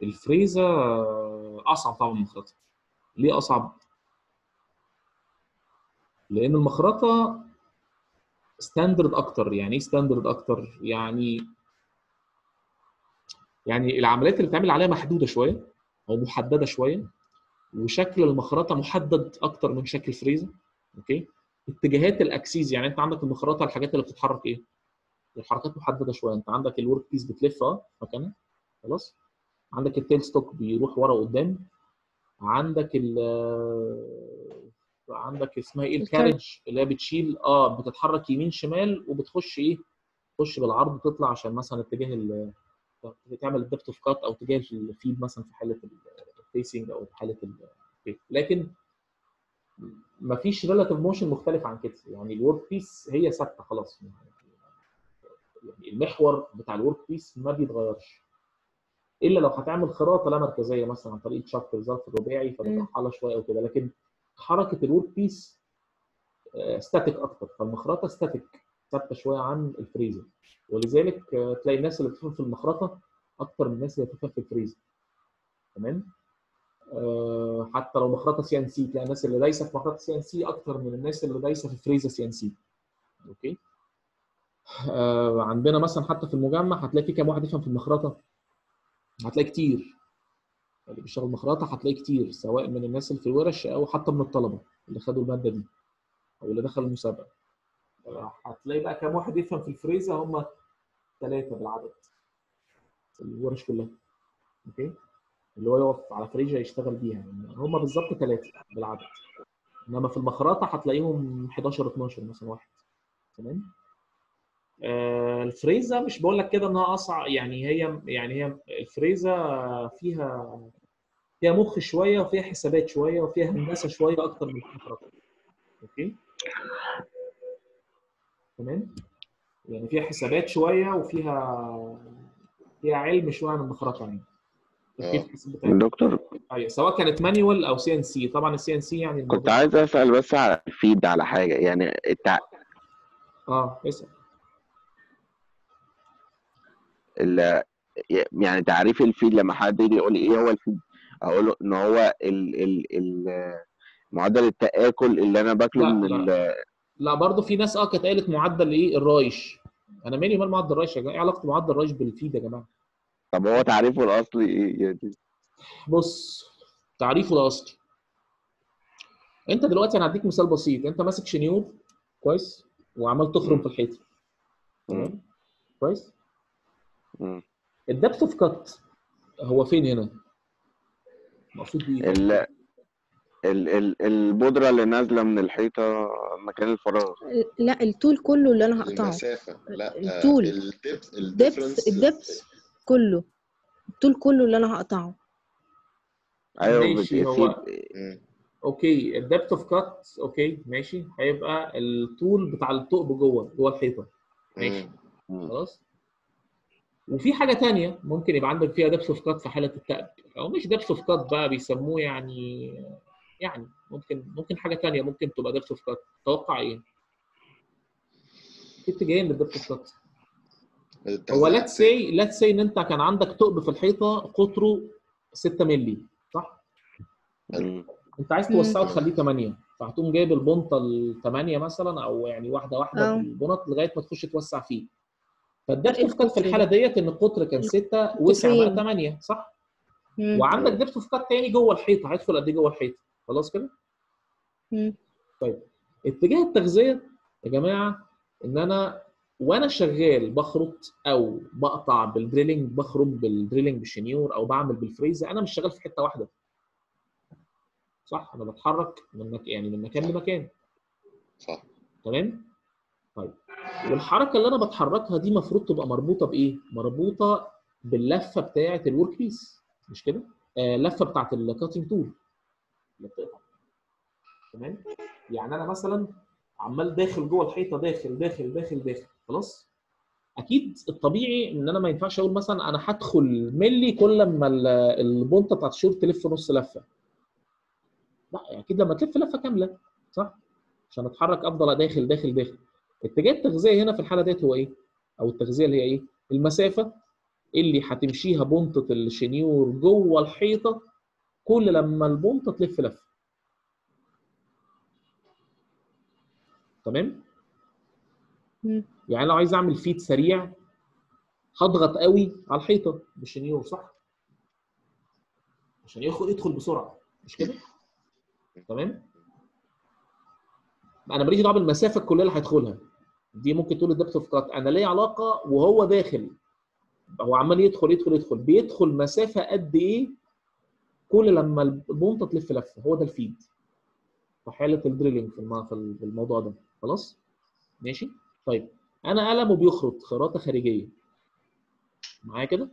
الفريزه آه، اصعب طبعا من المخرطه ليه اصعب لان المخرطه ستاندرد اكتر يعني ايه ستاندرد اكتر يعني يعني العمليات اللي بتعمل عليها محدوده شويه او محدده شويه وشكل المخرطه محدد اكتر من شكل الفريزه اوكي اتجاهات الاكسيز يعني انت عندك المخرطه الحاجات اللي بتتحرك ايه الحركات محدده شويه انت عندك الورك بيس بتلف اه مكانها خلاص عندك التيل ستوك بيروح ورا وقدام عندك ال عندك اسمها ايه الكارج اللي هي بتشيل اه بتتحرك يمين شمال وبتخش ايه تخش بالعرض تطلع عشان مثلا اتجاه ال تعمل الدبت اوف كات او اتجاه الفيد مثلا في حاله الفيسنج او في حاله ال لكن مفيش ريلاتيف موشن مختلف عن كده يعني الورك بيس هي ثابته خلاص يعني المحور بتاع الورك بيس ما بيتغيرش الا لو هتعمل خراطه لا مركزيه مثلا عن طريق شق الظرف الرباعي فترحلها شويه او كده لكن حركه الورك بيس ستاتيك اكتر فالمخرطه ستاتيك ثابته شويه عن الفريزر ولذلك آه، تلاقي الناس اللي بتفهم في المخرطه اكتر من الناس اللي بتفهم في الفريزر تمام آه، حتى لو مخرطه سي ان سي تلاقي الناس اللي دايسه في مخرطه سي ان سي اكتر من الناس اللي دايسه في فريزر سي ان سي اوكي آه، عندنا مثلا حتى في المجمع هتلاقي في كام واحد يفهم في المخرطه هتلاقي كتير اللي بيشتغل مخرطه هتلاقي كتير سواء من الناس اللي في الورش او حتى من الطلبه اللي خدوا الماده دي او اللي دخلوا المسابقه هتلاقي بقى كام واحد يفهم في الفريزه هم ثلاثه بالعدد في الورش كلها اوكي اللي هو يقف على فريزه يشتغل بيها يعني هم بالظبط ثلاثه بالعدد انما في المخرطه هتلاقيهم 11 12 مثلا واحد تمام آه، الفريزه مش بقول لك كده انها اصعب يعني هي يعني هي الفريزه فيها فيها مخ شويه وفيها حسابات شويه وفيها هندسه شويه اكتر من المخرطه اوكي تمام يعني فيها حسابات شويه وفيها فيها علم شويه عن المخرطه يعني تفكير آه. في الحساب بتاعها. دكتور ايوه سواء كانت مانيوال او سي ان سي طبعا السي ان سي يعني كنت الموضوع- عايز اسال بس على الفيد على حاجه يعني التع... اه اسال ال... يعني تعريف الفيد لما حد يجي يقول لي ايه هو الفيد اقول له ان هو ال... ال... ال... معدل التآكل اللي انا باكله لا، من لا. ال... لا برضه في ناس اه كانت قالت معدل ايه الرايش انا مالي ومال معدل الرايش يا جماعه ايه علاقه معدل الرايش بالفيد يا جماعه طب هو تعريفه الاصلي ايه يعني بص تعريفه الاصلي انت دلوقتي انا هديك مثال بسيط انت ماسك شنيور كويس وعمال تخرم في الحيطه تمام كويس مم. الدبث اوف كات هو فين هنا؟ المقصود بيه إيه؟ ال... ال... ال... البودره اللي نازله من الحيطه مكان الفراغ لا الطول كله اللي انا هقطعه المسافة لا آه، الطول. الدبث دبس الدبس كله الطول كله اللي انا هقطعه ايوه ماشي، بت- هو- في- مم. اوكي الدبث اوف كات اوكي ماشي هيبقى الطول بتاع الثقب جوه جوه الحيطه ماشي مم. مم. خلاص وفي حاجه تانية ممكن يبقى عندك فيها دبث اوف كات في حاله التأب او مش دبث اوف كات بقى بيسموه يعني يعني ممكن ممكن حاجه تانية ممكن تبقى دبث اوف كات توقع ايه؟ في اتجاهين للدبث اوف كات هو التغذية. ليتس سي ليتس سي ان انت كان عندك ثقب في الحيطه قطره 6 مللي صح؟ مم. انت عايز مم. توسعه تخليه 8 فهتقوم جايب البنطه ال 8 مثلا او يعني واحده واحده اه. بالبنط لغايه ما تخش توسع فيه فالدبث اوف كات في القطر الحاله ديت ان القطر كان 6 وسع بقى القطرين. 8 صح؟ مم. وعندك دبث اوف كات تاني جوه الحيطه هيدخل قد ايه جوه الحيطه خلاص كده؟ مم. اتجاه التغذيه يا جماعه ان انا وانا شغال بخرط او بقطع بالدريلنج بخرم بالدريلنج بالشنيور او بعمل بالفريزه انا مش شغال في حته واحده صح انا بتحرك من مك... يعني من مكان لمكان صح تمام طيب والحركه اللي انا بتحركها دي المفروض تبقى مربوطه بايه مربوطه باللفه بتاعه الورك بيس مش كده آه لفه بتاعه الكاتنج تول اللي بتقطع تمام يعني انا مثلا عمال داخل جوه الحيطه داخل داخل داخل داخل خلاص اكيد الطبيعي ان انا ما ينفعش اقول مثلا انا هدخل ملي كل ما ال- البونطه بتاعت الشورت تلف نص لفه لا اكيد لما تلف لفه كامله صح عشان اتحرك افضل داخل داخل داخل اتجاه التغذيه هنا في الحاله ديت هو ايه او التغذيه اللي هي ايه المسافه اللي هتمشيها بنطه الشنيور جوه الحيطه كل لما البنطه تلف لفه تمام مم. يعني لو عايز اعمل فيت سريع هضغط قوي على الحيطه بالشنيور صح عشان يدخل يدخل بسرعه مش كده تمام انا ماليش دعوه بالمسافه الكليه اللي هيدخلها دي ممكن تقول الدبث اوف كات انا ليا علاقه وهو داخل هو عمال يدخل يدخل يدخل بيدخل مسافه قد ايه كل لما البونطه تلف لفه هو ده الفيد في حاله الدريلينج في الم- في الموضوع ده خلاص ماشي طيب انا قلمه بيخرط خراطه خارجيه معايا كده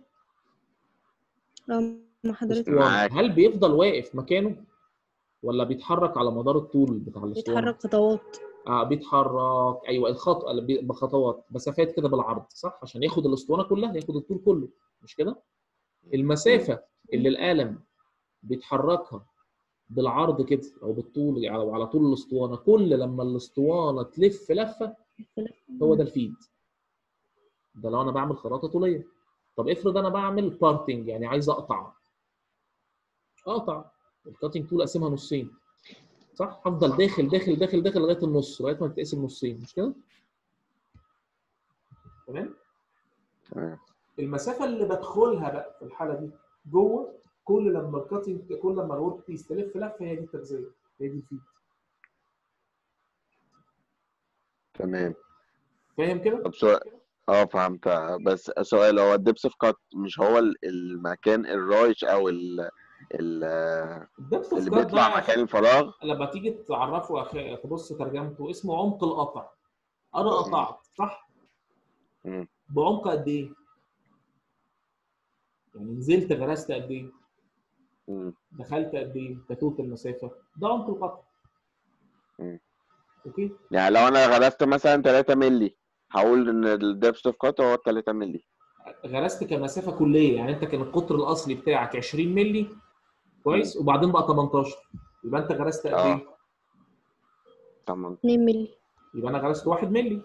اه مع حضرتك اسطوانه معاك. هل بيفضل واقف مكانه ولا بيتحرك على مدار الطول بتاع الاسطوانه بيتحرك خطوات اه بيتحرك ايوه الخط بخطوات مسافات كده بالعرض صح عشان ياخد الاسطوانه كلها ياخد الطول كله مش كده المسافه اللي القلم بيتحركها بالعرض كده او بالطول او على طول الاسطوانه كل لما الاسطوانه تلف لفه هو ده الفيد ده لو انا بعمل خراطه طوليه طب افرض انا بعمل بارتنج يعني عايز اقطع اقطع الكاتنج تول اقسمها نصين صح هفضل داخل داخل داخل داخل لغايه النص لغايه ما تتقسم نصين مش كده تمام تمام. المسافه اللي بدخلها بقى في الحاله دي جوه كل لما الكاتنج كل لما الورك بيس تلف لفه هي دي التغذيه هي دي الفيد تمام فاهم كده؟ طب سؤال اه فهمت بس سؤال هو الدبس اوف كات مش هو ال- المكان الرايش او ال ال الدبث اللي اوف كات بيطلع ده مكان الفراغ لما تيجي تعرفه أخ- تبص ترجمته اسمه عمق القطع انا مم. قطعت صح؟ مم. بعمق قد ايه؟ يعني نزلت غرست قد ايه؟ مم. دخلت قد ايه؟ كتوت المسافه ده عمق القطع مم. اوكي؟ يعني لو انا غرست مثلا 3 مللي هقول ان الدبس اوف كات هو 3 مللي غرست كمسافه كليه يعني انت كان القطر الاصلي بتاعك 20 مللي كويس وبعدين بقى 18 يبقى انت غرست قد آه. ايه؟ تمام 2 مللي يبقى انا غرست 1 مللي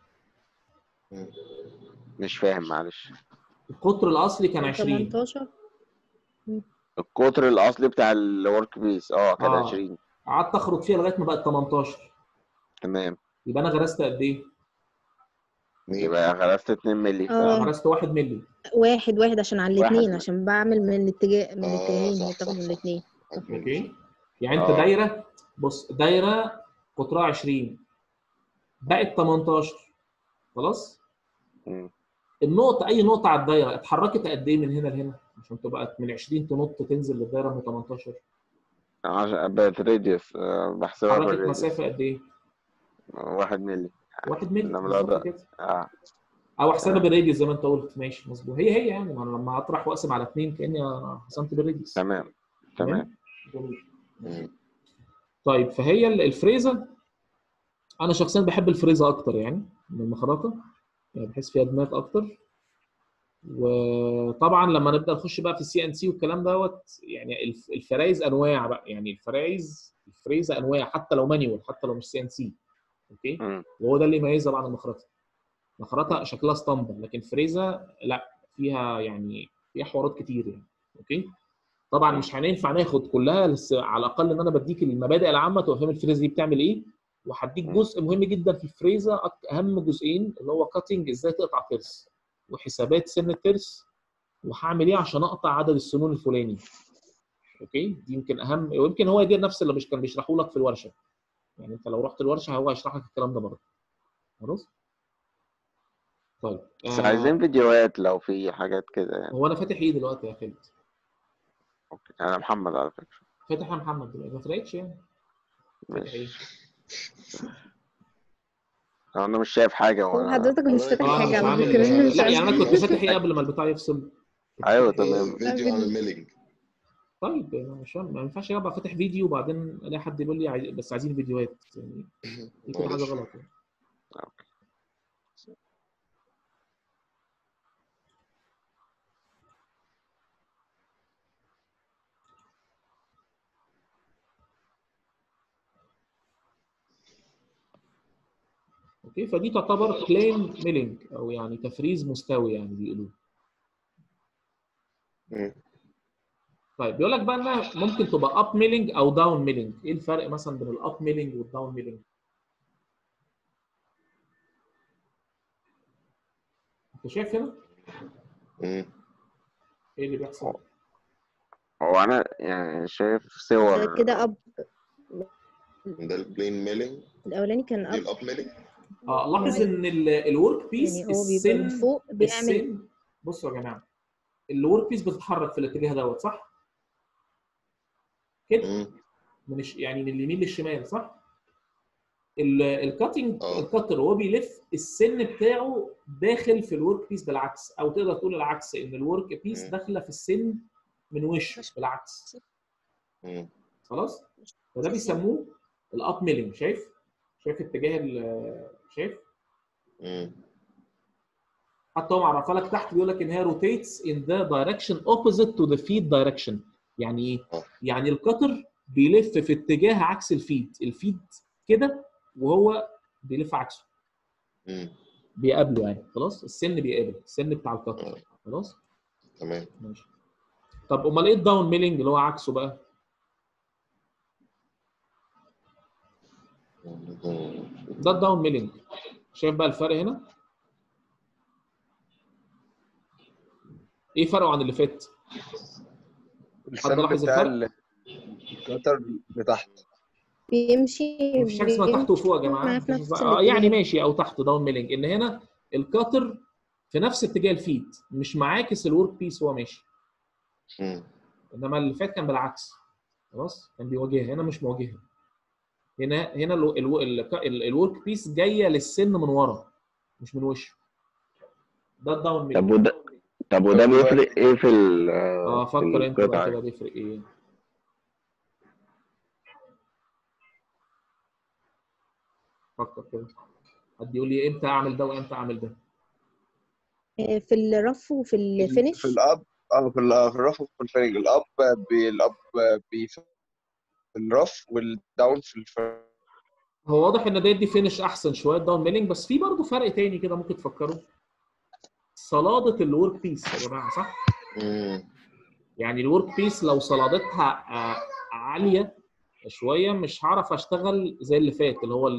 مش فاهم معلش القطر الاصلي كان 20 18 القطر الاصلي بتاع الورك بيس اه كان آه. 20 قعدت اخرج فيها لغايه ما بقت 18 تمام يبقى انا غرست قد ايه؟ يبقى غرست 2 مللي اه غرست 1 مللي واحد واحد عشان على واحد. الاثنين عشان بعمل من الاتجاه من آه، الاتجاهين صح، هي بتاخد صح، من صح. الاثنين اوكي يعني انت آه. دايره بص دايره قطرها 20 بقت 18 خلاص مم. النقطه اي نقطه على الدايره اتحركت قد ايه من هنا لهنا عشان تبقى من 20 تنط تنزل للدايره من 18 عشان بقت راديوس بحسبها اتحركت بالراديوس مسافه قد ايه 1 مللي 1 مللي لما بالظبط لا- كده اه او احسبها بالراديوس زي ما انت قلت ماشي مظبوط هي هي يعني ما انا لما اطرح واقسم على اثنين كاني أنا حسمت بالراديوس تمام تمام جميل مم. طيب فهي ال- الفريزه انا شخصيا بحب الفريزه اكتر يعني من المخرطه يعني بحس فيها دماغ اكتر وطبعا لما نبدا نخش بقى في السي ان سي والكلام دوت يعني الف- الفرايز انواع بقى يعني الفرايز الفريزه انواع حتى لو مانيوال حتى لو مش سي ان سي اوكي مم. وهو ده اللي يميزها بقى عن المخرطه المخرطه شكلها اسطمبه لكن فريزه لا فيها يعني فيها حوارات كتير يعني اوكي طبعا مش هينفع ناخد كلها بس على الاقل ان انا بديك المبادئ العامه تبقى فاهم الفريزه دي بتعمل ايه وهديك مم. جزء مهم جدا في الفريزه أك- اهم جزئين اللي هو كاتنج ازاي تقطع ترس وحسابات سن الترس وهعمل ايه عشان اقطع عدد السنون الفلاني اوكي دي يمكن اهم ويمكن هو دي نفس اللي مش كان بيشرحوا لك في الورشه يعني انت لو رحت الورشه هو هيشرح لك الكلام ده برضه خلاص طيب بس آه، عايزين فيديوهات لو في حاجات كده يعني هو انا فاتح ايه دلوقتي يا خالد اوكي انا محمد على فكره فاتح يا محمد دلوقتي ما فرقتش يعني فاتح ايه ماشي انا مش شايف حاجه هو وانا حضرتك مش فاتح اه انا حاجة مش على عامل فكرة مش لا يعني انا كنت عارفة. فاتح ايه قبل ما البتاع يفصل كنت ايوه فاتح إيه؟ تمام فيديو عن الميلينج طيب أنا مش فاهم ما ينفعش ابقى فاتح فيديو وبعدين الاقي حد يقول لي عايز بس عايزين فيديوهات يعني دي كده حاجه معلش. غلط يعني. أوكي. اوكي فدي تعتبر بلين ميلينج او يعني تفريز مستوي يعني بيقولوا مم. طيب بيقول لك بقى انها ممكن تبقى اب ميلينج او داون ميلينج ايه الفرق مثلا بين الاب ميلينج والداون ميلينج انت شايف هنا مم. ايه اللي بيحصل هو انا يعني شايف ده صور كده اب ده البلين ميلينج الاولاني كان دي اب الاب ميلينج اه لاحظ ان الورك بيس يعني هو بيبقى من السن فوق بيعمل السن بصوا يا جماعه الورك بيس بتتحرك في الاتجاه دوت صح؟ كده مم. من الش... يعني من اليمين للشمال صح؟ ال- الكاتنج اه. الكاتر وهو بيلف السن بتاعه داخل في الورك بيس بالعكس او تقدر تقول العكس ان الورك بيس مم. داخله في السن من وشه بالعكس مم. خلاص؟ فده بيسموه الاب ميلينج شايف؟ شايف اتجاه ال- شايف؟ مم. حتى هو معرفها لك تحت بيقول لك ان هي روتيتس ان ذا دايركشن اوبوزيت تو ذا فيد دايركشن يعني ايه؟ اه. يعني القطر بيلف في اتجاه عكس الفيد الفيد كده وهو بيلف عكسه مم. بيقابله يعني خلاص السن بيقابل السن بتاع القطر اه. خلاص تمام ماشي طب امال ايه الداون ميلينج اللي هو عكسه بقى؟ ده الداون ميلينج شايف بقى الفرق هنا؟ ايه فرقه عن اللي فات؟ السن لاحظ بتاع الفرق؟ الكتر لتحت بيمشي مفيش حاجه اسمها تحت وفوق يا جماعه معاه في مفيش نفس اسمها- اه يعني الاتجاه. ماشي او تحت داون ميلينج ان هنا الكاتر في نفس اتجاه الفيد مش معاكس الورك بيس وهو ماشي مم. انما اللي فات كان بالعكس خلاص كان بيواجهها هنا مش مواجهها هنا هنا ال- ال- ال- ال- الورك بيس جايه للسن من ورا مش من وشه ده الداون ميلينج طب وده طب وده طب بيفرق ايه في ال اه في فكر انت بقى القطعة كده بيفرق ايه فكر كده حد يقول لي امتى اعمل ده وامتى اعمل ده آه، في الرف وفي الفينش في الاب اه في ال- في الرف وفي الفريق الاب بي الاب بي في الرف والداون في الفريق هو واضح ان ده يدي فينش احسن شويه داون ميلينج بس في برضه فرق تاني كده ممكن تفكروا صلاده الورك بيس يا جماعه صح؟ مم. يعني الورك بيس لو صلادتها آه، عاليه شويه مش هعرف اشتغل زي اللي فات اللي هو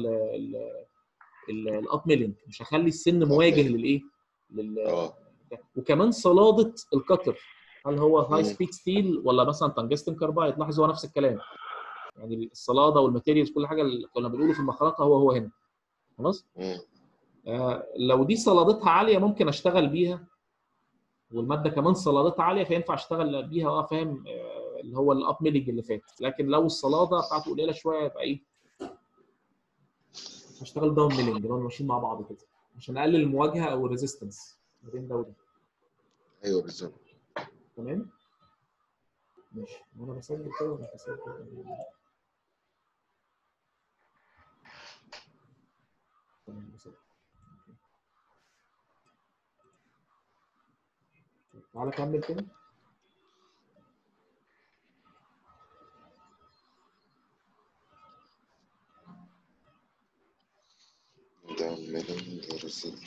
الاب ميلينج مش هخلي السن مواجه milling. للايه؟ لل... اه وكمان صلاده القطر هل هو هاي مم. سبيد ستيل ولا مثلا تنجستن كاربايد لاحظ هو نفس الكلام يعني الصلاده والماتيريالز كل حاجه اللي كنا بنقوله في المخرطه هو هو هنا خلاص مم. آه، لو دي صلادتها عاليه ممكن اشتغل بيها والماده كمان صلادتها عاليه فينفع اشتغل بيها اه فاهم آه، اللي هو الاب ميلينج اللي فات لكن لو الصلاده بتاعته قليله شويه يبقى ايه هشتغل داون ميلينج اللي هو ماشيين مع بعض كده عشان اقلل المواجهه او الريزيستنس ما بين ده وده ايوه بالظبط تمام ماشي وانا بسجل كده ولا بسجل تمام بسجل تعالى كمل كده ده ميلينج ريزلت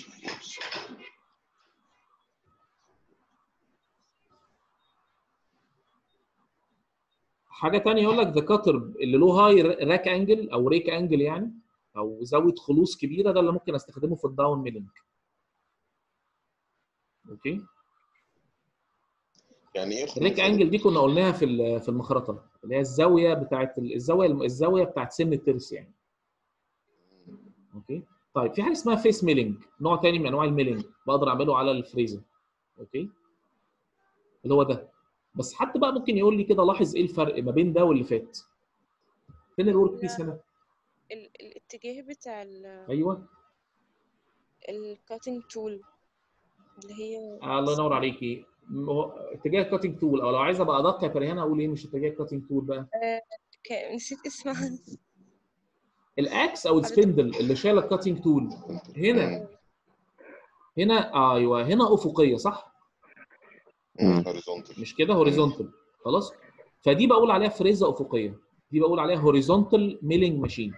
حاجه تانية يقول لك ذا كاتر اللي له هاي راك انجل او ريك انجل يعني او زاويه خلوص كبيره ده اللي ممكن استخدمه في الداون ميلينج اوكي يعني ايه خلوص الريك يا انجل دي دكتور؟ كنا قلناها في ال- في المخرطه اللي هي الزاويه بتاعت ال- الزاويه الزاويه بتاعت سن الترس يعني اوكي طيب في حاجه اسمها فيس ميلينج نوع تاني من انواع الميلينج بقدر اعمله على الفريزر اوكي اللي هو ده بس حد بقى ممكن يقول لي كده لاحظ ايه الفرق ما بين ده واللي فات فين الورك بيس هنا ال- الاتجاه بتاع ايوه الكاتنج تول اللي هي الله ينور عليكي م- هو اتجاه كاتنج تول او لو عايز ابقى ادق يا فريهان اقول ايه مش اتجاه كاتنج تول بقى ك- نسيت اسمها الاكس او السبندل اللي شايل الكاتنج تول هنا هنا ايوه هنا افقيه صح هوريزونتال مش كده هوريزونتال خلاص فدي بقول عليها فريزه افقيه دي بقول عليها هوريزونتال ميلينج ماشين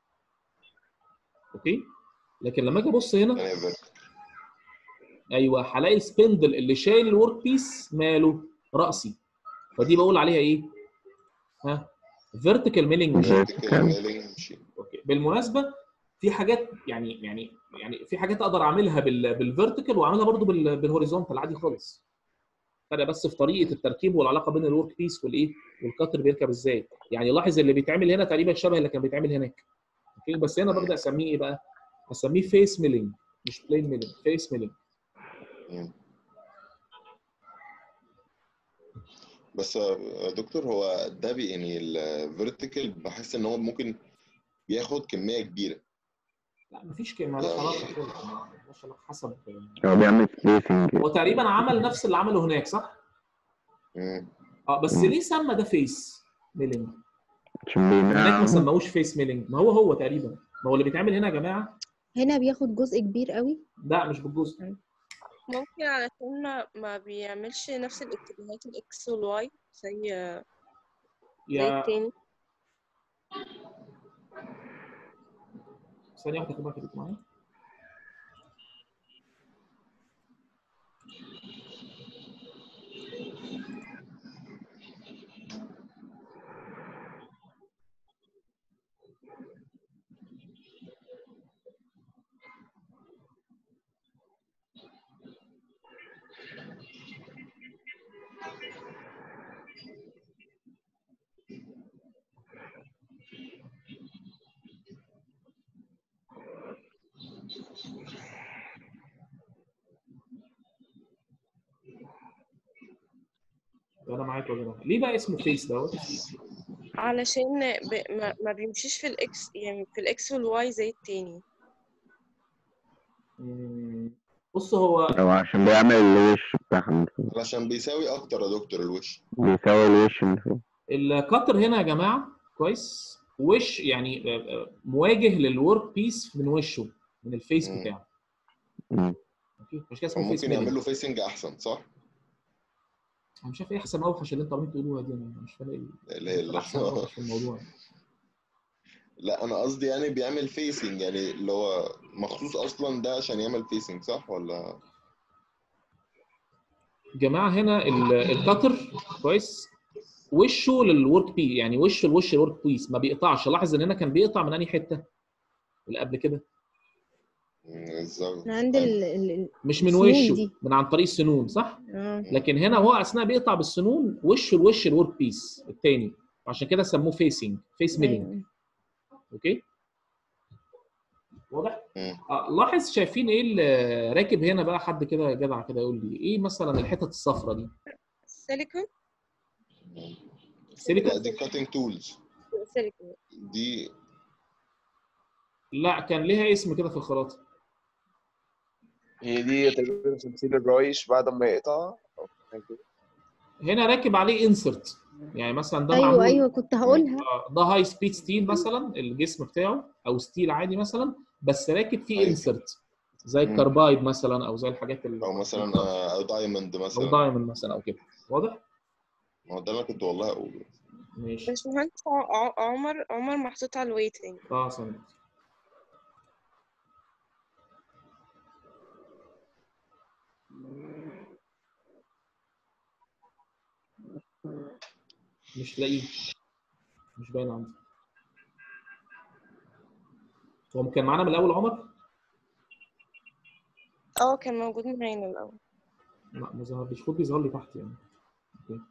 اوكي لكن لما اجي ابص هنا يعني فيرتيكال ايوه هلاقي السبندل اللي شايل الورك بيس ماله راسي فدي بقول عليها ايه ها فيرتيكال ميلينج vertical milling machine. اوكي بالمناسبه في حاجات يعني يعني يعني في حاجات اقدر اعملها بال بالفيرتيكال واعملها برضو بال بالهوريزونتال عادي خالص فرق بس في طريقه التركيب والعلاقه بين الورك بيس والايه والكتر بيركب ازاي يعني لاحظ اللي بيتعمل هنا تقريبا شبه اللي كان بيتعمل هناك اوكي بس هنا ببدا اسميه ايه بقى اسميه فيس ميلينج مش بلين ميلينج فيس ميلينج مم. بس يا دكتور هو ده بي يعني الفيرتيكال بحس ان هو ممكن بياخد كميه كبيره لا مفيش كلمه مالهاش علاقه خالص مالهاش علاقه حسب هو بيعمل سبيسنج هو تقريبا عمل نفس اللي عمله هناك صح؟ مم. اه بس مم. ليه سمى ده فيس ميلينج؟ عشان هناك ما بينقع سموش فيس ميلينج ما هو هو تقريبا ما هو اللي بيتعمل هنا يا جماعه هنا بياخد جزء كبير قوي لا مش بالجزء ممكن علشان ما, ما بيعملش نفس الاتجاهات الاكس والواي زي زي يا التاني ثانيه واحده كده كده معايا انا معاك يا جماعه ليه بقى اسمه فيس دوت؟ علشان ب... ما... ما بيمشيش في الاكس يعني في الاكس والواي زي التاني مم، بص هو هو عشان بيعمل الوش بتاعها من فوق علشان بيساوي اكتر يا دكتور الوش بيساوي الوش من فوق الكتر هنا يا جماعه كويس وش يعني آه، آه، مواجه للورك بيس من وشه من الفيس مم. بتاعه مم. اوكي مش كده او اسمه فيس ممكن يعمل ميلينج له فيسنج احسن صح؟ انا مش عارف ايه احسن اوحش اللي انتوا عمالين تقولوها دي انا مش فاهم ايه اللي هي احسن اوحش في الموضوع لا انا قصدي يعني بيعمل فيسنج يعني اللي هو مخصوص اصلا ده عشان يعمل فيسنج صح ولا جماعه هنا ال- الكتر كويس وشه للورك بي يعني وشه لوش الورك بيس ما بيقطعش لاحظ ان هنا كان بيقطع من انهي حته اللي قبل كده مم، الزاوية من عند ال ال- ال- مش من السنون وشه دي. من عن طريق السنون صح اه لكن هنا هو اثناء بيقطع بالسنون وشه لوش الورك بيس الثاني عشان كده سموه فيسنج فيس ميلينج أيوة. اوكي واضح مم. آه، لاحظ شايفين ايه اللي راكب هنا بقى حد كده جدع كده يقول لي ايه مثلا الحتت الصفراء دي سيليكون لا سيليكون دي كاتنج تولز سيليكون دي لا كان ليها اسم كده في الخراطه هي دي تقريبا تمثيل الرايش بعد ما يقطع أو حاجة كده. هنا راكب عليه انسرت يعني مثلا ده ايوه معمول ايوه كنت هقولها آه، ده هاي سبيد ستيل مثلا الجسم بتاعه او ستيل عادي مثلا بس راكب فيه أيوة. انسرت زي مم. الكربايد مثلا او زي الحاجات اللي او مثلا آه، او دايموند او مثلا دايموند مثلا او كده واضح؟ ما هو ده اللي انا كنت والله اقوله ماشي باشمهندس ع- ع- عمر عمر محطوط على الويتنج اه ثانية مش لاقيه مش باين عندي هو كان معانا من الاول عمر؟ اه كان موجود معانا الأول لا ما ظهرليش خد بيظهر لي تحت يعني اوكي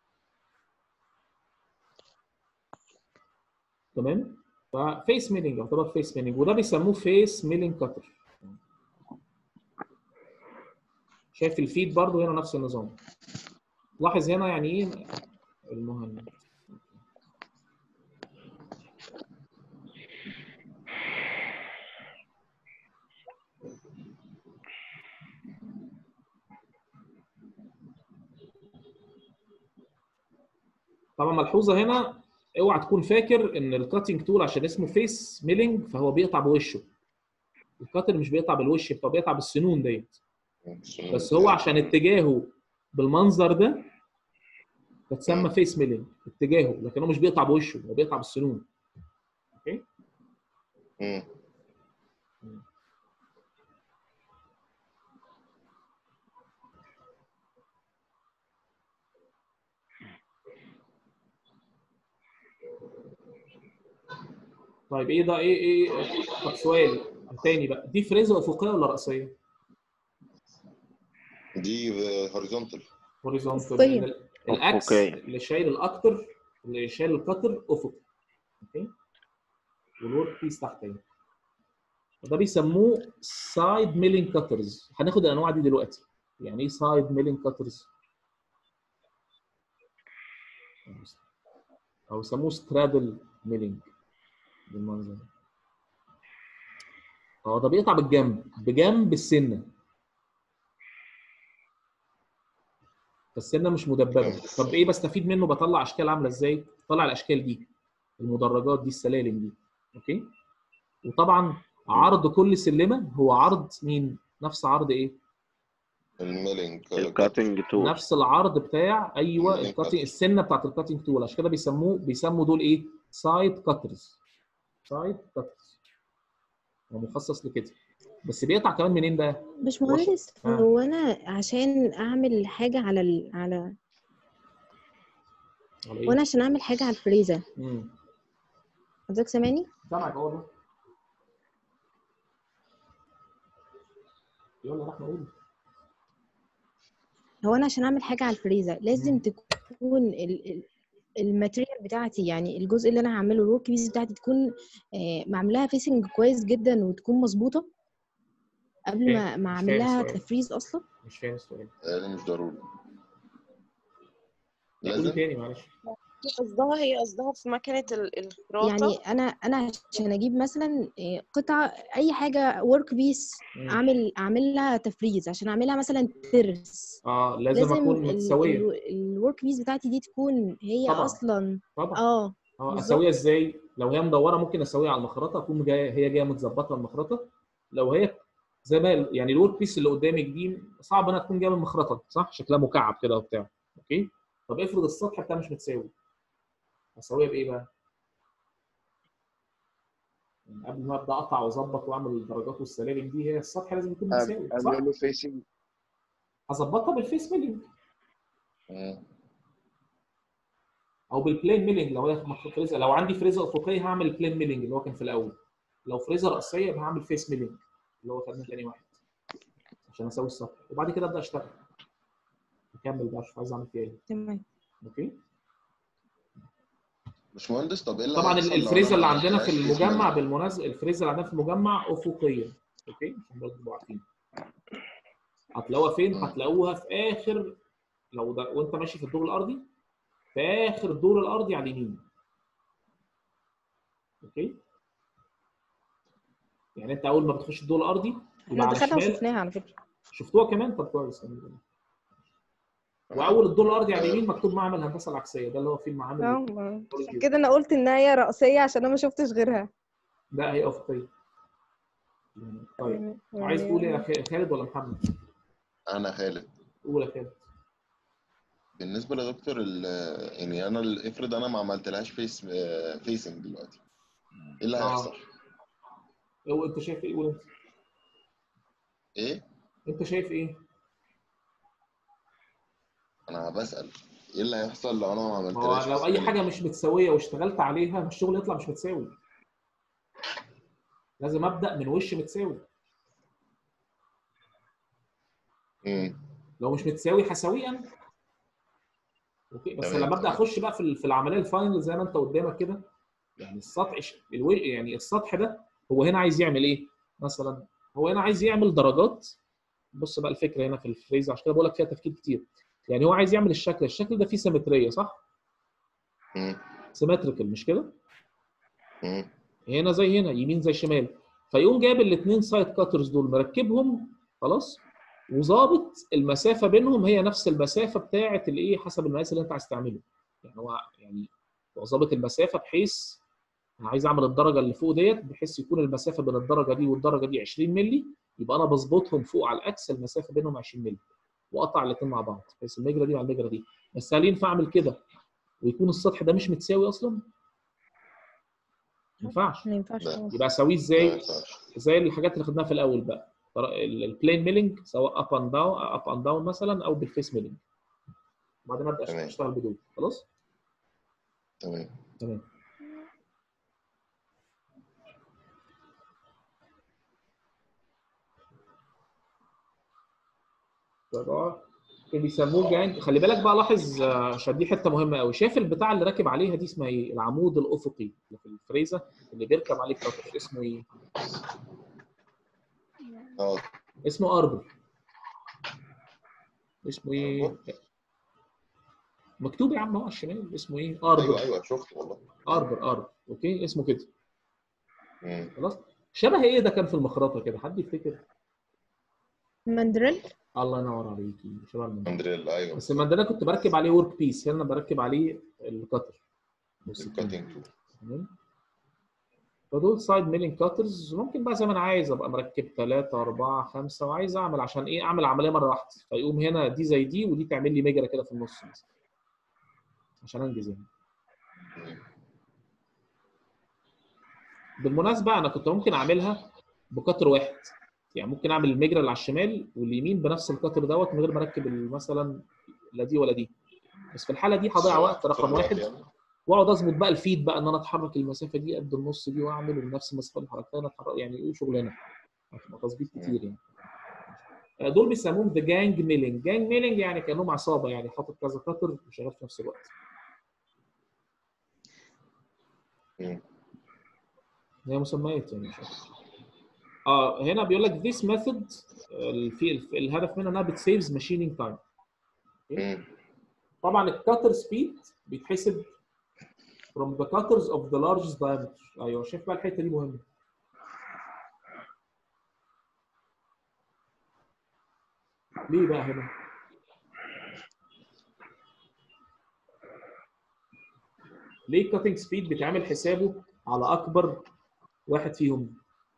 تمام ففيس ميلينج يعتبر فيس ميلينج وده بيسموه فيس ميلينج كاتر شايف الفيد برضو هنا نفس النظام لاحظ هنا يعني ايه المهند طبعا ملحوظه هنا اوعى تكون فاكر ان الكاتنج تول عشان اسمه فيس ميلينج فهو بيقطع بوشه الكاتر مش بيقطع بالوش بتاعه بيقطع بالسنون ديت بس هو عشان اتجاهه بالمنظر ده فتسمى فيس ميلينج اتجاهه لكن هو مش بيقطع بوشه هو بيقطع بالسنون اوكي مم. طيب ايه ده ايه ايه طب سؤال تاني بقى دي فريزه افقيه ولا راسيه؟ دي هوريزونتال هوريزونتال أفقية. لأن ال- الاكس أفقية. اللي شايل الاكتر اللي شايل القطر افقي اوكي والورك بيس تحتيه وده بيسموه سايد ميلينج كاترز هناخد الانواع دي دلوقتي يعني ايه سايد ميلينج كاترز او يسموه سترادل ميلينج بالمنظر ده اه ده بيقطع بالجنب بجنب السنه فالسنه مش مدببه طب ايه بستفيد منه بطلع اشكال عامله ازاي بطلع الاشكال دي المدرجات دي السلالم دي اوكي وطبعا عرض كل سلمه هو عرض مين نفس عرض ايه الميلينج الكاتنج تول نفس العرض بتاع ايوه مم. الكاتنج السنه بتاعت الكاتنج تول عشان كده بيسموه بيسموا دول ايه سايد كاترز سايد كاترز هو مخصص لكده بس بيقطع كمان منين بقى باشمهندس آه. هو انا عشان اعمل حاجه على ال... على على ايه وانا عشان اعمل حاجه على الفريزر امم حضرتك سامعني سامعك اهو والله. يلا رحمه قول هو انا عشان اعمل حاجه على الفريزر لازم مم. تكون ال... ال... الماتيريال بتاعتي يعني الجزء اللي انا هعمله الورك بيس بتاعتي تكون آه، معمولها فيسنج كويس جدا وتكون مظبوطه قبل ما ما مش اعمل فاهم لها السؤال. تفريز اصلا مش فاهم السؤال ده مش ضروري قول لازم تاني معلش قصدها هي قصدها في مكنة ال- الخراطة يعني انا انا عشان اجيب مثلا آه، قطعه اي حاجه ورك بيس مم. اعمل اعمل لها تفريز عشان اعملها مثلا ترس اه لازم, لازم اكون متساويه الورك بيس بتاعتي دي تكون هي طبعاً. اصلا طبعا اه اه بالظبط. اسويها ازاي؟ لو هي مدوره ممكن اسويها على المخرطه اكون جايه هي جايه متظبطه المخرطه لو هي زي ما يعني الورك بيس اللي قدامك دي صعب انها تكون جايه من المخرطه صح؟ شكلها مكعب كده وبتاع اوكي؟ طب افرض السطح بتاعها مش متساوي اسويها بايه بقى؟ يعني قبل ما ابدا اقطع واظبط واعمل الدرجات والسلالم دي هي السطح لازم يكون متساوي صح؟ اعمل له فيسنج هظبطها بالفيس ميلينج مم. او بالبلين ميلينج لو هي مخ- فريزر لو عندي فريزر افقيه هعمل البلين ميلينج اللي هو كان في الاول لو فريزر راسيه يبقى هعمل فيس ميلينج اللي هو خدنا تاني واحد عشان اسوي السطح وبعد كده ابدا اشتغل اكمل بقى اشوف عايز اعمل فيها ايه تمام اوكي باشمهندس طب ايه اللي طبعا هيحصل لو الفريزر اللي أنا ما عندنا في عملتهاش المجمع فيس بالمناسبه الفريزر اللي عندنا في المجمع افقيه اوكي عشان برضه تبقوا عارفين هتلاقوها فين؟ مم. هتلاقوها في اخر لو ده وانت ماشي في الدور الارضي في اخر الدور الارضي على اليمين اوكي يعني انت اول ما بتخش الدور الارضي يبقى احنا على دخلنا الشمال وشفناها على فكره شفتوها كمان طب كويس واول الدور الارضي على اليمين مكتوب معمل الهندسه العكسيه ده اللي هو فيه المعامل اه عشان كده انا قلت ان هي رأسية عشان انا ما شفتش غيرها ده هي افقيه يعني طيب عايز تقول ايه يا خ- خالد ولا محمد؟ انا خالد قول يا خالد بالنسبه لدكتور ال- يعني انا ال- افرض انا ما عملتلهاش فيس فيسنج دلوقتي ايه اللي آه. هيحصل؟ هو انت شايف ايه قول انت ايه؟ انت شايف ايه؟ انا بسأل ايه اللي هيحصل لو انا ما ما عملتلهاش هو لو face اي painting؟ حاجه مش متساويه واشتغلت عليها الشغل يطلع مش متساوي لازم ابدا من وش متساوي مم. لو مش متساوي هساويه انا اوكي بس تمام، لما ابدا تمام. اخش بقى في ال- في العمليه الفاينل زي ما انت قدامك كده يعني السطح ش- الو- يعني السطح ده هو هنا عايز يعمل ايه؟ مثلا هو هنا عايز يعمل درجات بص بقى الفكره هنا في الفريز عشان كده بقول لك فيها تفكير كتير يعني هو عايز يعمل الشكل الشكل ده فيه سيمتريه صح؟ مم. سيمتريكال مش كده؟ مم. هنا زي هنا يمين زي شمال فيقوم جايب الاثنين سايد كاترز دول مركبهم خلاص وظابط المسافه بينهم هي نفس المسافه بتاعه الايه حسب المقاس اللي انت عايز تعمله يعني هو يعني هو ظابط المسافه بحيث انا عايز اعمل الدرجه اللي فوق ديت بحيث يكون المسافه بين الدرجه دي والدرجه دي 20 مللي يبقى انا بظبطهم فوق على الاكس المسافه بينهم 20 مللي واقطع الاثنين مع بعض بحيث المجرى دي مع المجرى دي بس هل ينفع اعمل كده ويكون السطح ده مش متساوي اصلا؟ ما ينفعش ما ينفعش لا. خالص يبقى اسويه ما ازاي؟ ينفعش. زي الحاجات اللي خدناها في الاول بقى البلين ميلينج سواء اب اند داون اب اند داون مثلا او بالفيس ميلينج وبعدين ابدا تمام. اشتغل بدول خلاص تمام تمام طبعا اللي بيسموه جانج خلي بالك بقى لاحظ آه، عشان دي حته مهمه قوي شايف البتاع اللي راكب عليها دي اسمها ايه العمود الافقي اللي في الفريزه اللي بيركب عليه كاتر اسمه ايه اه اسمه اربر اسمه ايه أربر؟ مكتوب يا عم اهو على الشمال اسمه ايه اربر ايوه ايوه شفت والله اربر اربر اوكي اسمه كده مم. خلاص شبه ايه ده كان في المخرطه كده حد يفتكر ماندريل الله ينور عليكي شبه المنديل الحمد لله ايوه بس المنديل أنا كنت بركب عليه ورك بيس هنا بركب عليه الكتر الكاتنج تول تمام فدول سايد ميلينج كاترز ممكن بقى زي ما انا عايز ابقى مركب ثلاثة أربعة خمسة وعايز أعمل عشان إيه أعمل عملية مرة واحدة فيقوم هنا دي زي دي ودي تعمل لي مجرى كده في النص مثلا عشان أنجز يعني بالمناسبة أنا كنت ممكن أعملها بقطر واحد يعني ممكن أعمل المجرى اللي على الشمال واليمين بنفس القطر دوت من غير ما أركب ال- مثلا لا دي ولا دي بس في الحالة دي هضيع وقت رقم واحد يعني. واقعد اظبط بقى الفيد بقى ان انا اتحرك المسافه دي قد النص دي واعمل ونفس المسافه اللي حركتها انا اتحرك يعني ايه شغلانه هتبقى تظبيط كتير يعني آه، دول بيسموهم ذا جانج ميلينج جانج ميلينج يعني كانهم عصابه يعني حاطط كذا قطر وشغال في نفس الوقت مم. هي مسميات يعني مش أكتر. اه هنا بيقول لك this method آه، الفي الف- الهدف منها انها بتسيفز ماشينينج تايم مم. طبعا الكاتر سبيد بيتحسب from the cutters of the largest diameter ايوه شايف بقى الحته دي مهمه ليه بقى هنا ليه الكاتنج سبيد بيتعمل حسابه على اكبر واحد فيهم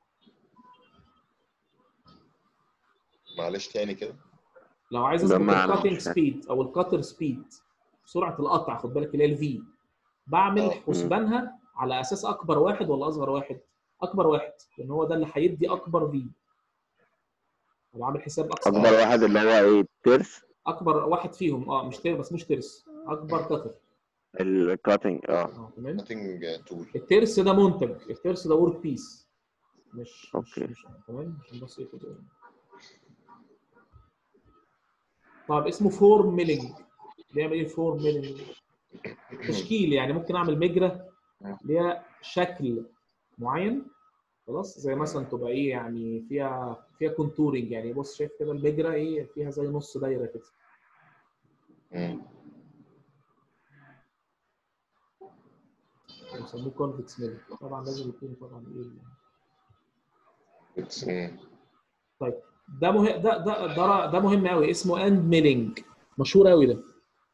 معلش تاني كده لو عايز اظبط بمعنى الكاتنج مش فاهم. سبيد او الكاتر سبيد سرعه القطع خد بالك اللي هي الفي بعمل آه. حسبانها على اساس اكبر واحد ولا اصغر واحد اكبر واحد لان هو ده اللي هيدي اكبر في بعمل حساب اقصى اكبر واحد اللي هو ايه ترس اكبر واحد فيهم اه مش ترس بس مش ترس اكبر كتر الكاتنج اه اه تمام كاتنج تول الترس ده منتج الترس ده ورك بيس مش مش, أوكي. مش تمام عشان بس ايه كده طب اسمه فورم ميلينج بيعمل ايه فورم ميلينج تشكيل يعني ممكن اعمل مجرى ليها شكل معين خلاص زي مثلا تبقى ايه يعني فيها فيها كونتورنج يعني بص شايف كده المجرى ايه فيها زي نص دايره كده مم. بيسموه كونفكس ميلينج طبعا لازم يكون طبعا ايه It's- مم. طيب ده مه... ده ده ده, ده مهم قوي اسمه اند ميلينج مشهور قوي ده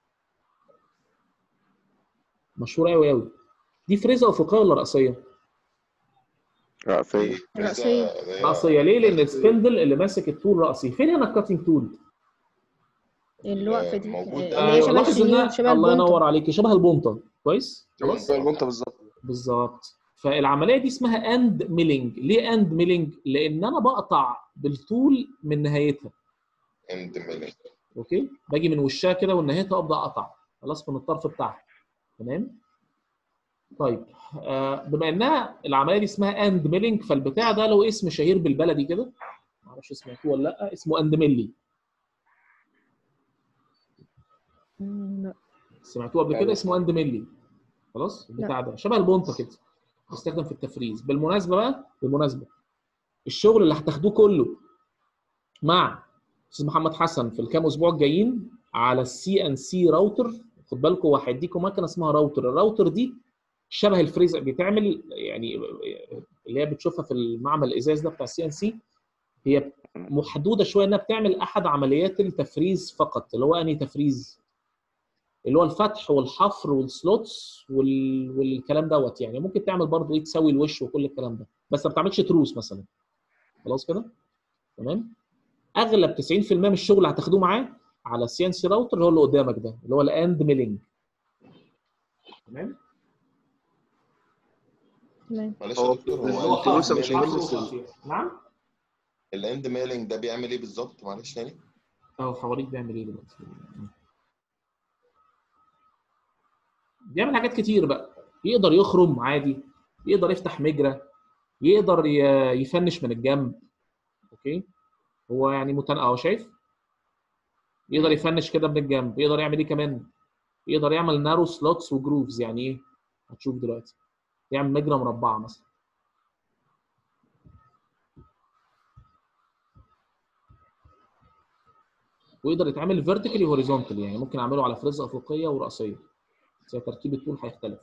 مشهور قوي قوي دي فريزه افقيه ولا راسيه؟ رأسية في رأسية. فريزة زي- راسيه ليه؟ لان السبندل اللي ماسك التول راسي فين هنا الكاتنج تول؟ اللي واقفه دي موجود. اللي هي شبه لاحظ الشنيور إنها- شبه الله ينور البونطه عليك شبه البونطه كويس؟ خلاص زي البونطه بالظبط بالظبط فالعمليه دي اسمها اند ميلينج ليه اند ميلينج؟ لان انا بقطع بالطول من نهايتها اند ميلينج اوكي باجي من وشها كده ونهايتها ابدا اقطع خلاص من الطرف بتاعها تمام طيب آه بما انها العمليه دي اسمها اند ميلينج فالبتاع ده له اسم شهير بالبلدي كده ما اعرفش سمعتوه ولا لا اسمه اند ميلي مم، لا سمعتوه قبل كده يعني- اسمه اند ميلي خلاص البتاع ده شبه البونطه كده بيستخدم في التفريز بالمناسبه بقى بالمناسبه الشغل اللي هتاخدوه كله مع استاذ محمد حسن في الكام اسبوع الجايين على السي ان سي راوتر خد بالكم هو هيديكم مكنه اسمها راوتر الراوتر دي شبه الفريزر بتعمل يعني اللي هي بتشوفها في المعمل الازاز ده بتاع السي ان سي هي محدوده شويه انها بتعمل احد عمليات التفريز فقط اللي هو انهي تفريز اللي هو الفتح والحفر والسلوتس وال... والكلام دوت يعني ممكن تعمل برضه ايه تسوي الوش وكل الكلام ده بس ما بتعملش تروس مثلا خلاص كده تمام اغلب 90% من الشغل اللي هتاخدوه معاه على السي ان سي راوتر اللي هو اللي قدامك ده اللي هو الاند ميلينج تمام تمام معلش هو يا دكتور اللي هو هو الفلوس حفر مش حفر هتلبس ال- وتقطيع. نعم الاند ميلينج ده بيعمل ايه بالظبط معلش تاني اهو حواليك بيعمل ايه دلوقتي بيعمل حاجات كتير بقى يقدر يخرم عادي يقدر يفتح مجرى يقدر ي- يفنش من الجنب اوكي هو يعني متن اهو شايف يقدر يفنش كده من الجنب يقدر يعمل ايه كمان يقدر يعمل نارو سلوتس وجروفز يعني ايه هتشوف دلوقتي يعمل مجرى مربعه مثلا ويقدر يتعمل فيرتيكالي هوريزونتالي يعني ممكن اعمله على فريزه افقيه وراسيه بس هي تركيب الطول هيختلف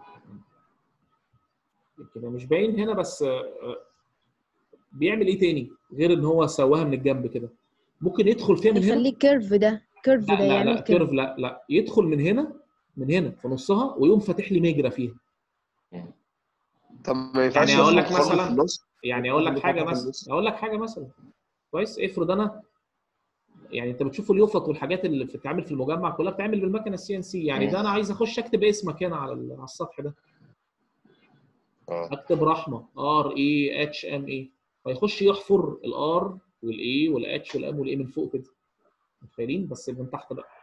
كده مش باين هنا بس آه، آه، بيعمل ايه تاني غير ان هو سواها من الجنب كده ممكن يدخل فيها من هنا يخليه كيرف ده كيرف لا ده لا لا يعمل كيرف كيرف لا لا يدخل من هنا من هنا في نصها ويقوم فاتح لي مجرى فيها طب ما ينفعش يعني أقول لك ياخد خرم مثلاً- في النص يعني اقول لك ياخد حاجه خرم في مثلا النص. اقول لك حاجه مثلا كويس افرض انا يعني انت بتشوف اليوفط والحاجات اللي بتتعمل في المجمع كلها بتتعمل بالمكنه السي ان سي يعني ده انا عايز اخش اكتب اسمك هنا على ال- على السطح ده اه اكتب رحمه ار اي اتش ام اي فيخش يحفر الار والاي والاتش والام والاي من فوق كده متخيلين بس من تحت بقى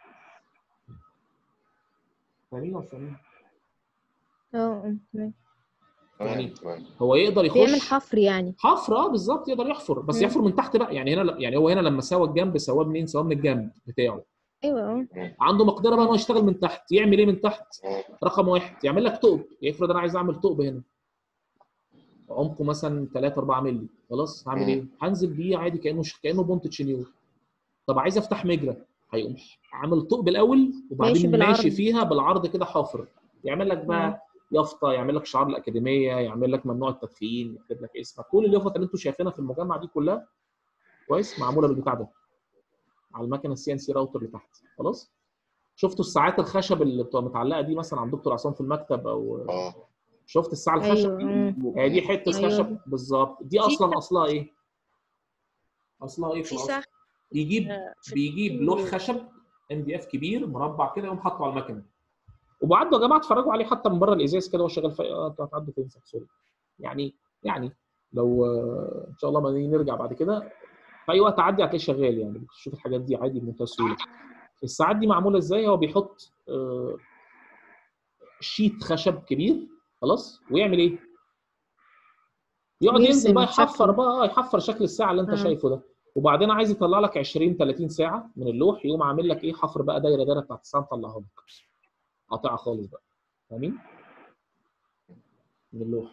فاهمين ولا مش فاهمين؟ اه اه تمام. يعني تمام تمام هو يقدر يخش بيعمل حفر يعني حفر اه بالظبط يقدر يحفر بس مم. يحفر من تحت بقى يعني هنا يعني هو هنا لما سوى الجنب سواه منين؟ سواه من الجنب بتاعه ايوه اه عنده مقدره بقى انه يشتغل من تحت يعمل ايه من تحت؟ اه رقم واحد يعمل لك ثقب يفرض انا عايز اعمل ثقب هنا عمقه مثلا 3 4 مللي خلاص هعمل مم. ايه؟ هنزل بيه عادي كانه كانه بونت شنيور طب عايز افتح مجرى هيقوم عامل ثقب الاول ماشي وبعدين بالعرض. ماشي فيها بالعرض كده حافر يعمل لك بقى يافطه يعمل لك شعار الاكاديميه يعمل لك ممنوع التدخين يكتب لك اسمك كل اليافط اللي انتم شايفينها في المجمع دي كلها كويس معموله بالبتاع ده على المكنه السي ان سي راوتر اللي تحت خلاص شفتوا الساعات الخشب اللي بتبقى متعلقه دي مثلا عند دكتور عصام في المكتب او اه شفت الساعه الخشب ايوه دي اه هي دي حته أيوة. خشب بالظبط دي اصلا اصلها ايه اصلها ايه في في الاصل ساعة بيجيب آه، في بيجيب لوح خشب ام دي اف كبير مربع كده يقوم حاطه على المكنه وبعدوا يا جماعه اتفرجوا عليه حتى من بره الازاز كده وهو شغال في اه انتوا هتعدوا فين سوري يعني يعني لو آه، ان شاء الله ما نيجي نرجع بعد كده في اي وقت عدي هتلاقيه شغال يعني بتشوف الحاجات دي عادي بمنتهى السهوله الساعات دي معموله ازاي هو بيحط آه، شيت خشب كبير خلاص ويعمل ايه يقعد يرسم ينزل بقى يحفر شكله. بقى آه، يحفر شكل الساعه اللي انت آه. شايفه ده وبعدين عايز يطلع لك 20 30 ساعه من اللوح يقوم عامل لك ايه حفر بقى دايره دايره بتاعت الساعه مطلعها لك قاطعها خالص بقى فاهمين من اللوح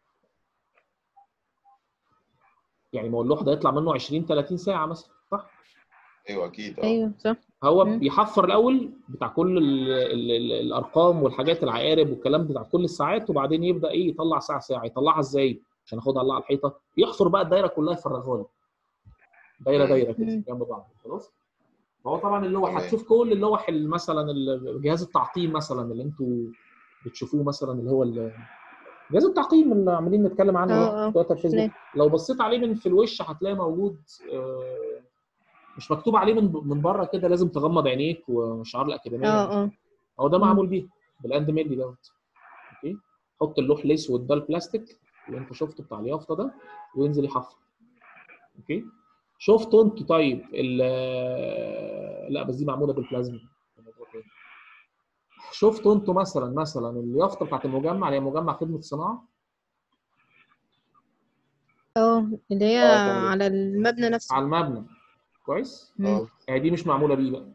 يعني ما هو اللوح ده يطلع منه 20 30 ساعه مثلا صح ايوه اكيد اه ايوه صح هو مم. بيحفر الاول بتاع كل ال ال ال الارقام والحاجات العقارب والكلام بتاع كل الساعات وبعدين يبدا ايه يطلع ساعه ساعه يطلعها ازاي عشان ياخدها الله على الحيطه يحفر بقى الدايره كلها يفرغها لك دايره مم. دايره كده مم. جنب بعض خلاص فهو طبعا اللوح تمام. هتشوف كل اللوح اللي مثلا ال- جهاز التعقيم مثلا اللي انتوا بتشوفوه مثلا اللي هو ال- جهاز التعقيم اللي عمالين نتكلم عنه اه، ده اه. في تويتر فيسبوك نعم. لو بصيت عليه من في الوش هتلاقي موجود آه، مش مكتوب عليه من من بره كده لازم تغمض عينيك وشعار الاكاديميه اه اه هو ده مم. معمول بيه بالاند ميلي دوت اوكي حط اللوح الاسود ده البلاستيك اللي انت شفته بتاع اليافطه ده وينزل يحفر اوكي شفتوا انتوا طيب ال لا بس دي معموله بالبلازما ده موضوع تاني. شفتوا انتوا مثلا مثلا اليافطه بتاعت المجمع اللي هي مجمع خدمه الصناعه اه اللي هي اه تمام. على المبنى نفسه على المبنى كويس مم. اه يعني دي مش معموله بيه بقى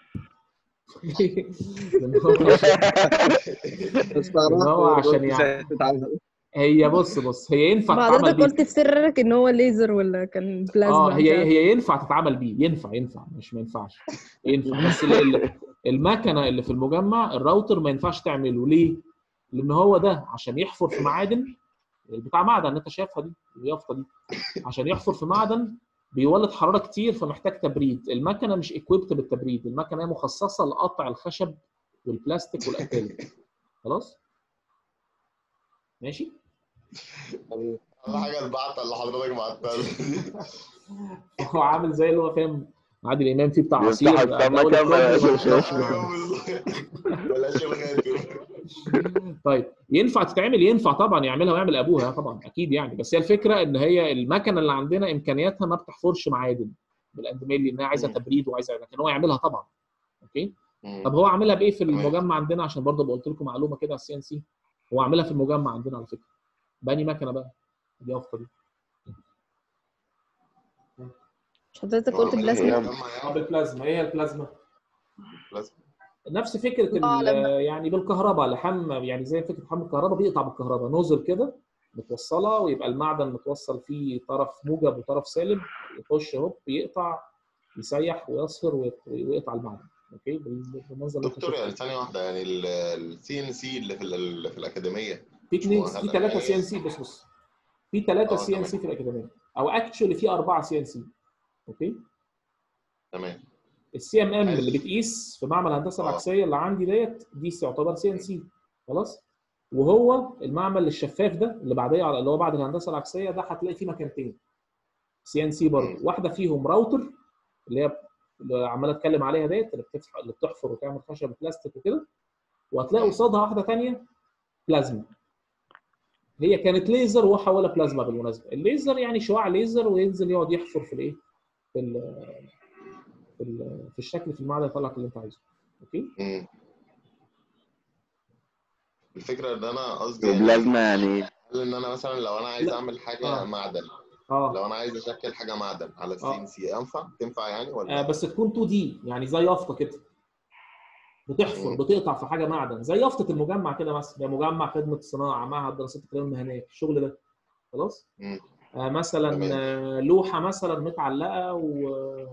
لأن هو عشان- استغربت إن هو عشان قلت يعني- ازاي تتعمل هي بص بص هي ينفع تتعمل حضرتك بيه قلت في سرك ان هو ليزر ولا كان بلازما اه مش هي عارفة. هي ينفع تتعمل بيه ينفع ينفع مش ما ينفعش ينفع بس ال- ال- المكنه اللي في المجمع الراوتر ما ينفعش تعمله ليه؟ لان هو ده عشان يحفر في معادن بتاع معدن اللي انت شايفها دي اليافطه دي عشان يحفر في معدن بيولد حراره كتير فمحتاج تبريد المكنه مش اكويبت بالتبريد المكنه هي مخصصه لقطع الخشب والبلاستيك والاكريليك خلاص ماشي اهم حاجه البعثه اللي حضرتك بعتها لي. هو عامل زي اللي هو فاهم عادل امام فيه بتاع بيفتح عصير السما دولة كام يا كله شيخ؟ ايوه بالظبط بلاش الغافر طيب ينفع تتعمل ينفع طبعا يعملها ويعمل ابوها طبعا اكيد يعني بس هي الفكره ان هي المكنه اللي عندنا امكانياتها ما بتحفرش معادن بالاندميلي انها عايزه مم. تبريد وعايزه لكن هو يعملها طبعا اوكي مم. طب هو عاملها بايه في تمام. المجمع عندنا عشان برضه بقول لكم معلومه كده على السي ان سي هو عاملها في المجمع عندنا على فكره باني مكنه بقى دي افضل دي مش حضرتك آه، قلت هي بلازما بتجمع اه يعني بالبلازما ايه هي البلازما؟ بلازما نفس فكره ال- الله أعلم. يعني بالكهرباء لحم يعني زي فكره حمل الكهرباء بيقطع بالكهرباء نوزل كده متوصله ويبقى المعدن متوصل فيه طرف موجب وطرف سالب يخش هوب يقطع يسيح ويصفر ويق- ويقطع المعدن اوكي بال- بالمنظر اللي انت دكتور شفته. يعني ثانيه واحده يعني السي ان سي اللي في ال- اللي في الاكاديميه في اثنين مؤهلة في ثلاثه يعني. سي ان سي بص بص في ثلاثه آه، سي ان تمام. سي في الاكاديميه او اكشولي في اربعه سي ان سي اوكي تمام السي ام ام عايز- اللي بتقيس في معمل الهندسه آه. العكسيه اللي عندي ديت دي تعتبر سي ان سي خلاص وهو المعمل الشفاف ده اللي بعديه على اللي هو بعد الهندسه العكسيه ده هتلاقي فيه مكانتين سي ان سي برضه مم. واحده فيهم راوتر اللي هي اللي عمال اتكلم عليها ديت اللي بتفتح اللي بتحفر وتعمل خشب وبلاستيك وكده وهتلاقي مم. قصادها واحده ثانيه بلازما هي كانت ليزر وهو حولها بلازما بالمناسبه الليزر يعني شعاع ليزر وينزل يقعد يحفر في الايه في ال في, ال في الشكل في المعدن يطلع لك اللي انت عايزه اوكي مم. الفكره ان انا قصدي يعني وبلازما يعني هل ان انا مثلا لو انا عايز لا. اعمل حاجه آه. معدن اه لو انا عايز اشكل حاجه معدن على السي آه. ان سي ينفع تنفع يعني آه ولا بس تكون 2 دي يعني زي يافطه كده بتحفر مم. بتقطع في حاجه معدن زي يافطه المجمع كده مثلا ده مجمع خدمه صناعه معهد دراسات التنميه المهنيه الشغل ده خلاص مم. آه مثلا تمام. آه لوحه مثلا متعلقه و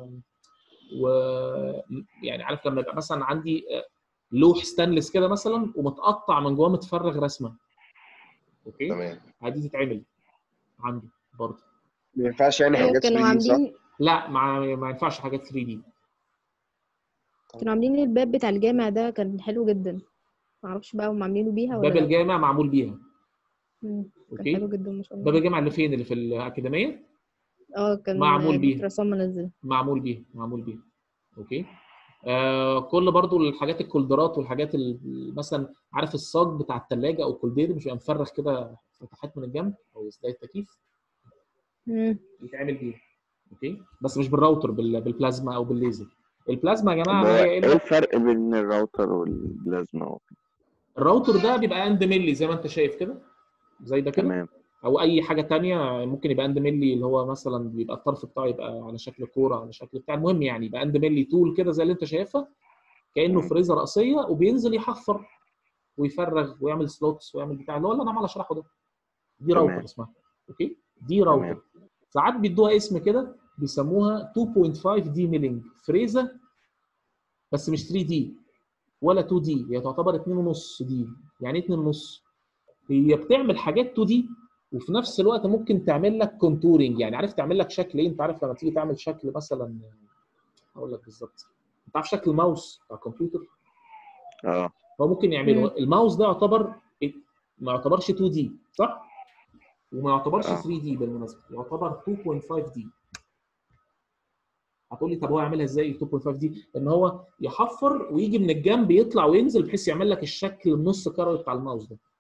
و يعني عارف لما يبقى مثلا عندي آه، لوح ستانلس كده مثلا ومتقطع من جواه متفرغ رسمه اوكي تمام عادي تتعمل عندي برضه ما ينفعش يعني ايوه حاجات كانوا 3D صح؟ عاملين لا ما ما ينفعش حاجات 3 دي كانوا عاملين الباب بتاع الجامع ده كان حلو جدا معرفش بقى هم عاملينه بيها ولا باب لا الجامع معمول بيها مم. كان اوكي حلو جدا ما شاء باب الله الجامع اللي فين اللي في الاكاديميه اه كان معمول بيها. دكتور عصام منزل معمول بيها معمول بيها اوكي آه كل برضو الحاجات الكولدرات والحاجات ال- مثلا عارف الصاج بتاع الثلاجه او الكولدير مش بيبقى مفرغ كده فتحات من الجنب او زي التكييف مم. يتعمل بيها اوكي بس مش بالراوتر بال- بالبلازما او بالليزر البلازما يا طب جماعه هو هي ايه اما الفرق بين الراوتر والبلازما الراوتر ده بيبقى اند ملي زي ما انت شايف كده زي ده كده تمام او اي حاجه تانية ممكن يبقى اند ملي اللي هو مثلا بيبقى الطرف بتاعه يبقى على شكل كوره على شكل بتاع المهم يعني يبقى اند ملي طول كده زي اللي انت شايفها كانه مم. فريزر راسيه وبينزل يحفر ويفرغ ويعمل سلوتس ويعمل بتاع اللي هو اللي انا عمال اشرحه ده دي تمام. راوتر اسمها اوكي دي راوتر تمام. ساعات بيدوها اسم كده بيسموها 2.5 دي ميلينج فريزه بس مش 3 دي ولا 2 دي هي تعتبر 2.5 دي يعني ايه 2.5 هي بتعمل حاجات 2 دي وفي نفس الوقت ممكن تعمل لك كونتورنج يعني عارف تعمل لك شكل ايه انت عارف لما تيجي تعمل شكل مثلا هقول لك بالظبط انت عارف شكل الماوس بتاع الكمبيوتر اه هو ممكن يعمله مم. الماوس ده يعتبر ما يعتبرش 2 دي صح وما يعتبرش آه. 3 دي بالمناسبه يعتبر 2.5 دي هتقول لي طب هو يعملها ازاي 2.5 دي ان هو يحفر ويجي من الجنب يطلع وينزل بحيث يعمل لك الشكل النص كروي بتاع الماوس ده